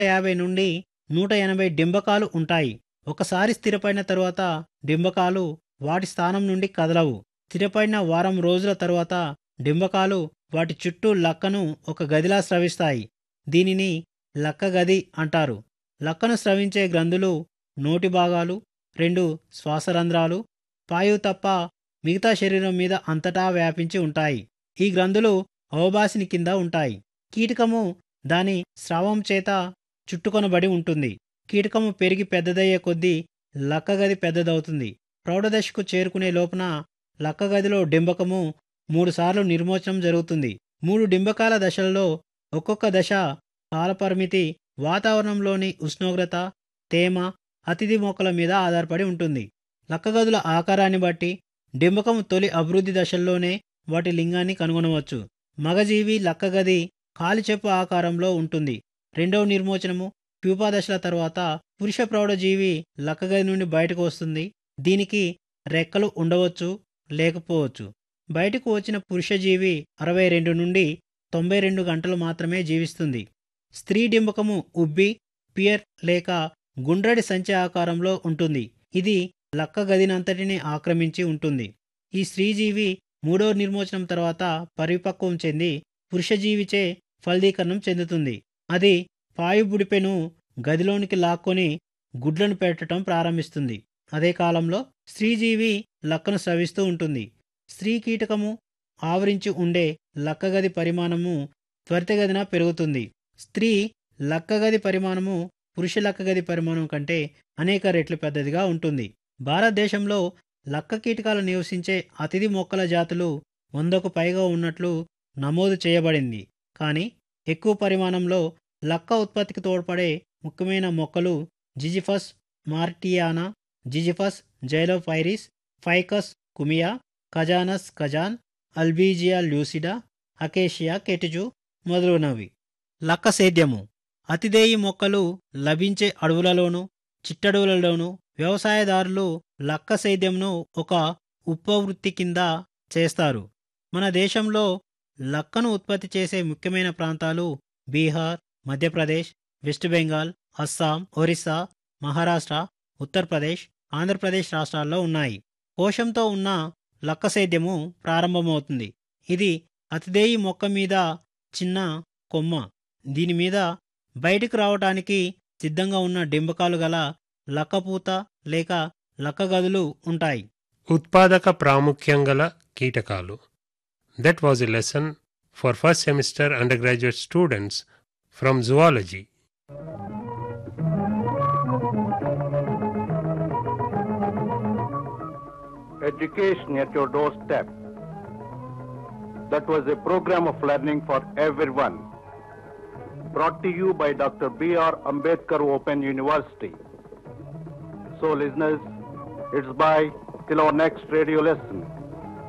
యాభై నుండి నూట ఎనభై డింబకాలు ఉంటాయి ఒకసారి స్థిరపడిన తరువాత డింబకాలు వాటి స్థానం నుండి కదలవు స్థిరపడిన వారం రోజుల తరువాత డింబకాలు వాటి చుట్టూ లక్కను ఒక గదిలా స్రవిస్తాయి దీనిని లక్క గది అంటారు లక్కను స్రవించే గ్రంథులు నోటి భాగాలు రెండు శ్వాసరంధ్రాలు పాయువు తప్ప మిగతా శరీరం మీద అంతటా వ్యాపించి ఉంటాయి ఈ గ్రంథులు అవబాసిని కింద ఉంటాయి కీటకము దాని స్రావం చేత చుట్టుకొనబడి ఉంటుంది కీటకము పెరిగి పెద్దదయ్యే కొద్దీ లక్కగది పెద్దదవుతుంది ప్రౌఢదశకు చేరుకునే లోపున లక్కగదిలో డింబకము మూడుసార్లు నిర్మోచనం జరుగుతుంది మూడు డింబకాల దశలలో ఒక్కొక్క దశ కాలపరిమితి వాతావరణంలోని ఉష్ణోగ్రత తేమ అతిథి మొక్కల మీద ఆధారపడి ఉంటుంది లక్కగదుల ఆకారాన్ని బట్టి డింబకం తొలి అభివృద్ధి దశల్లోనే వాటి లింగాన్ని కనుగొనవచ్చు మగజీవి లక్కగది కాలిచెప్పు ఆకారంలో ఉంటుంది రెండవ నిర్మోచనము ప్యూపా దశల తర్వాత పురుష ప్రౌఢజీవి లక్కగది నుండి బయటకు వస్తుంది దీనికి రెక్కలు ఉండవచ్చు లేకపోవచ్చు బయటకు వచ్చిన పురుషజీవి అరవై రెండు నుండి తొంభై రెండు గంటలు మాత్రమే జీవిస్తుంది స్త్రీ డింబకము ఉబ్బి పియర్ లేక గుండ్రడి సంచి ఆకారంలో ఉంటుంది ఇది లక్క గదినంతటిని ఆక్రమించి ఉంటుంది ఈ స్త్రీజీవి మూడో నిర్మోచనం తర్వాత పరిపక్వం చెంది పురుషజీవిచే ఫలదీకరణం చెందుతుంది అది పాయుబుడిపెను గదిలోనికి లాక్కొని గుడ్లను పెట్టడం ప్రారంభిస్తుంది అదే కాలంలో స్త్రీజీవి లక్కను స్రవిస్తూ ఉంటుంది స్త్రీ కీటకము ఆవరించి ఉండే లక్కగది పరిమాణము త్వరితగదిన పెరుగుతుంది స్త్రీ లక్కగది పరిమాణము పురుష లక్కగది పరిమాణం కంటే అనేక రెట్లు పెద్దదిగా ఉంటుంది భారతదేశంలో లక్క కీటకాలు నివసించే అతిథి మొక్కల జాతులు వందకు పైగా ఉన్నట్లు నమోదు చేయబడింది కానీ ఎక్కువ పరిమాణంలో లక్క ఉత్పత్తికి తోడ్పడే ముఖ్యమైన మొక్కలు Zizyphus mauritiana Zizyphus xylopyrus Ficus cumia Cajanus cajan Albizia lucida Acacia catechu మొదలగునవి లక్క సేద్యము అతిదేయి మొక్కలు లభించే అడవులలోనూ చిట్టడవులలోనూ వ్యవసాయదారులు లక్క సేద్యంను ఒక ఉపవృత్తి కింద చేస్తారు మన దేశంలో లక్కను ఉత్పత్తి చేసే ముఖ్యమైన ప్రాంతాలు బీహార్ మధ్యప్రదేశ్ వెస్ట్ బెంగాల్ అస్సాం ఒరిస్సా మహారాష్ట్ర ఉత్తరప్రదేశ్ ఆంధ్రప్రదేశ్ రాష్ట్రాల్లో ఉన్నాయి కోశంతో ఉన్న లక్క సేద్యము ప్రారంభమవుతుంది ఇది అతిదేయి మొక్క మీద చిన్న కొమ్మ దీని మీద బయటికి రావటానికి సిద్ధంగా ఉన్న డింబకాలు గల లక్కపూత లేక లక్క గదులు ఉంటాయి ఉత్పాదక ప్రాముఖ్యం గల కీటకాలు that was a lesson for first semester undergraduate students from zoology Education at your doorstep. That was a program of learning for everyone. Brought to you by Dr. B.R. Ambedkar Open University. So, listeners, it's bye till our next radio lesson.